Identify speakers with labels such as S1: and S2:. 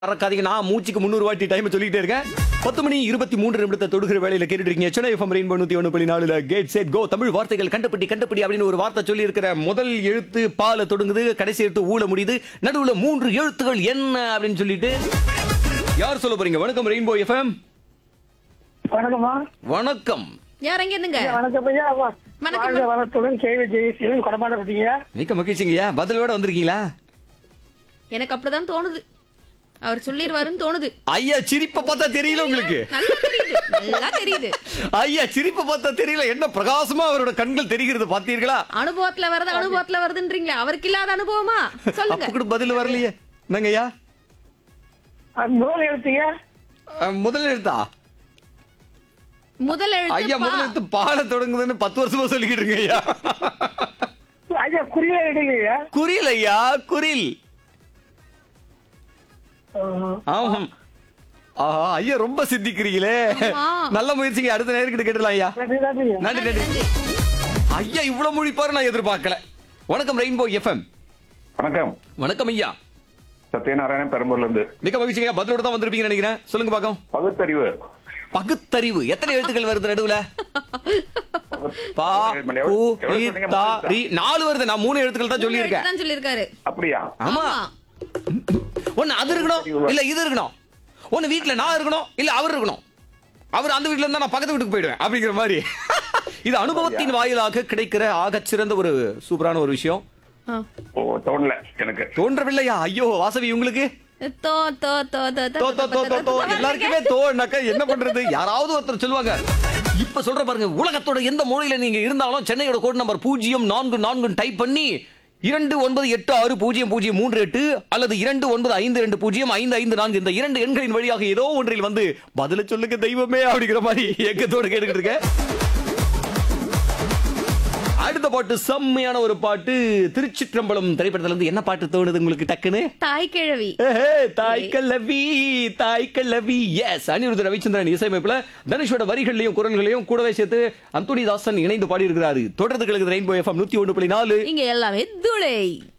S1: மறக்காதீங்க நான் மூச்சுக்கு முந்நூறு வாட்டி டைம் சொல்லிட்டே இருக்கேன் பத்து மணி இருபத்தி மூன்று நிமிடத்தை தொடுகிற வேலையில கேட்டுட்டு இருக்கீங்க சென்னை எஃப்எம் ரெயின்போ நூத்தி ஒன்று புள்ளி நாலுல கேட் செட் கோ தமிழ் வார்த்தைகள் கண்டுபிடி கண்டுபிடி அப்படின்னு ஒரு வார்த்தை சொல்லி இருக்கிற முதல் எழுத்து பால தொடங்குது கடைசி எழுத்து ஊழ முடியுது நடுவுல மூன்று எழுத்துகள் என்ன அப்படின்னு சொல்லிட்டு யார் சொல்ல போறீங்க வணக்கம் ரெயின்போ எஃப்எம்
S2: வணக்கம்மா
S1: வணக்கம்
S3: யார் எங்க இருந்துங்க
S2: ஐயா, வணக்கம் ஐயா வா-
S3: வணக்கம்.
S2: வாழ்க வளத்துடன் கேவி ஜெயசீலன் கொடமாட பட்டீங்க
S1: மிக்க மகிழ்ச்சிங்கய்யா பதிலோட வந்திருக்கீங்களா
S3: எனக்கு அப்படிதான் தோணுது அவர் சொல்லிடுவாருன்னு தோணுது
S1: ஐயா சிரிப்பை பார்த்தா தெரியல உங்களுக்கு
S3: நல்லா தெரியுது நல்லா தெரியுது
S1: ஐயா சிரிப்பை பார்த்தா தெரியல என்ன பிரகாசமா அவரோட கண்கள் தெரிகிறது பார்த்தீர்களா
S3: அனுபவத்துல வருது அனுபவத்துல வருதுன்றீங்களா அவருக்கு இல்லாத அனுபவமா சொல்லுங்க
S1: அப்ப கூட பதில் வரலையே என்னங்கய்யா
S2: அது முதல் எழுத்துங்க
S1: அஹ், முதல் எழுத்தா
S3: முதல்
S1: ஐயா
S3: எழுத்து
S1: முதல்
S3: பா.
S1: எழுத்து பாட தொடங்குதுன்னு பத்து வருஷமா சொல்லிக்கிட்டு இருக்கீங்க ஐயா
S2: ஐயா குறியில எடுங்க ஐயா
S1: குரில் ஐயா குரில் ஆமாம் ஆஹா ஐயா ரொம்ப சித்திக்கிறீங்களே
S3: ஆமா.
S1: நல்ல முயற்சிங்க அடுத்த நேரத்துக்கு கேட்டலாம் ஐயா
S2: நன்றி நன்றி ஐயா.
S1: நன்றி நன்றி ஐயா இவ்வளவு முழிப்பாரு நான் எதிர்பார்க்கல வணக்கம் ரெயின்போ எஃப்எம்
S4: வணக்கம்
S1: வணக்கம் ஐயா
S4: சத்யநாராயணன் பெரம்பூர்ல இருந்து
S1: மிக மகிழ்ச்சிங்க பதிலோட தான் வந்திருப்பீங்கன்னு நினைக்கிறேன் சொல்லுங்க பாக்கம்
S4: பகுத்தறிவு
S1: பகுத்தறிவு எத்தனை எழுத்துக்கள் வருது நடுவுல பா
S4: எவ்வளவு-
S1: கு
S4: எவ்வளவு
S1: இ,
S4: சொன்னீங்க?
S1: தா,
S4: மூணு
S1: ரி நாலு வருது நான் மூணு எழுத்துக்கள் தான் சொல்லியிருக்கேன்
S3: தான் சொல்லியிருக்காரு
S4: அப்படியா
S1: ஆமா ஒண்ணு அது இருக்கணும் இல்ல இது இருக்கணும் ஒண்ணு வீட்ல நான் இருக்கணும் இல்ல அவர் இருக்கணும் அவர் அந்த வீட்ல இருந்தா நான் பக்கத்து வீட்டுக்கு போயிடுவேன் அப்படிங்கிற மாதிரி இது அனுபவத்தின் வாயிலாக கிடைக்கிற ஆகச் சிறந்த ஒரு சூப்பரான ஒரு விஷயம்
S3: ஆ.
S4: ஓ தோணல எனக்கு
S1: தோன்றவில்லையா ஐயோ வாசவி உங்களுக்கு
S3: தோ தோ தோ தோ
S1: தோ தோ தோ தோ தோ எல்லாருக்குமே தோன்னாக்கா என்ன பண்றது யாராவது ஒருத்தர் சொல்லுவாங்க இப்ப சொல்ற பாருங்க உலகத்தோட எந்த மூலையில நீங்க இருந்தாலும் சென்னையோட கோட் நம்பர் பூஜ்ஜியம் நான்கு நான்கு டைப் பண்ணி இரண்டு ஒன்பது எட்டு ஆறு பூஜ்ஜியம் பூஜ்ஜியம் மூன்று எட்டு அல்லது இரண்டு ஒன்பது ஐந்து ரெண்டு பூஜ்ஜியம் ஐந்து ஐந்து நான்கு இந்த இரண்டு எண்களின் வழியாக ஏதோ ஒன்றில் வந்து பதில சொல்லுங்க தெய்வமே அப்படிங்கிற மாதிரி ஏக்கத்தோட கேட்டுக்கிட்டு இருக்கேன் அடுத்த பாட்டு செம்மையான ஒரு பாட்டு திருச்சிற்றம்பலம் திரைப்படத்துல இருந்து என்ன பாட்டு தோணுது உங்களுக்கு டக்குன்னு
S3: தாய் கிழவி
S1: ஏஹே, தாய் கல்லவி தாய் கல்லவி எஸ் அனிருத் ரவிச்சந்திரன் இசையமைப்புல தனுஷோட வரிகளையும் குரல்களையும் கூடவே சேர்த்து அந்தோனி தாசன் இணைந்து பாடியிருக்கிறாரு தொடர்ந்து கிழக்கு ரெயின்போ எஃப்எம் நூத்தி ஒன்று புள்ளி நாலு
S3: இங்க எல்லாமே துளை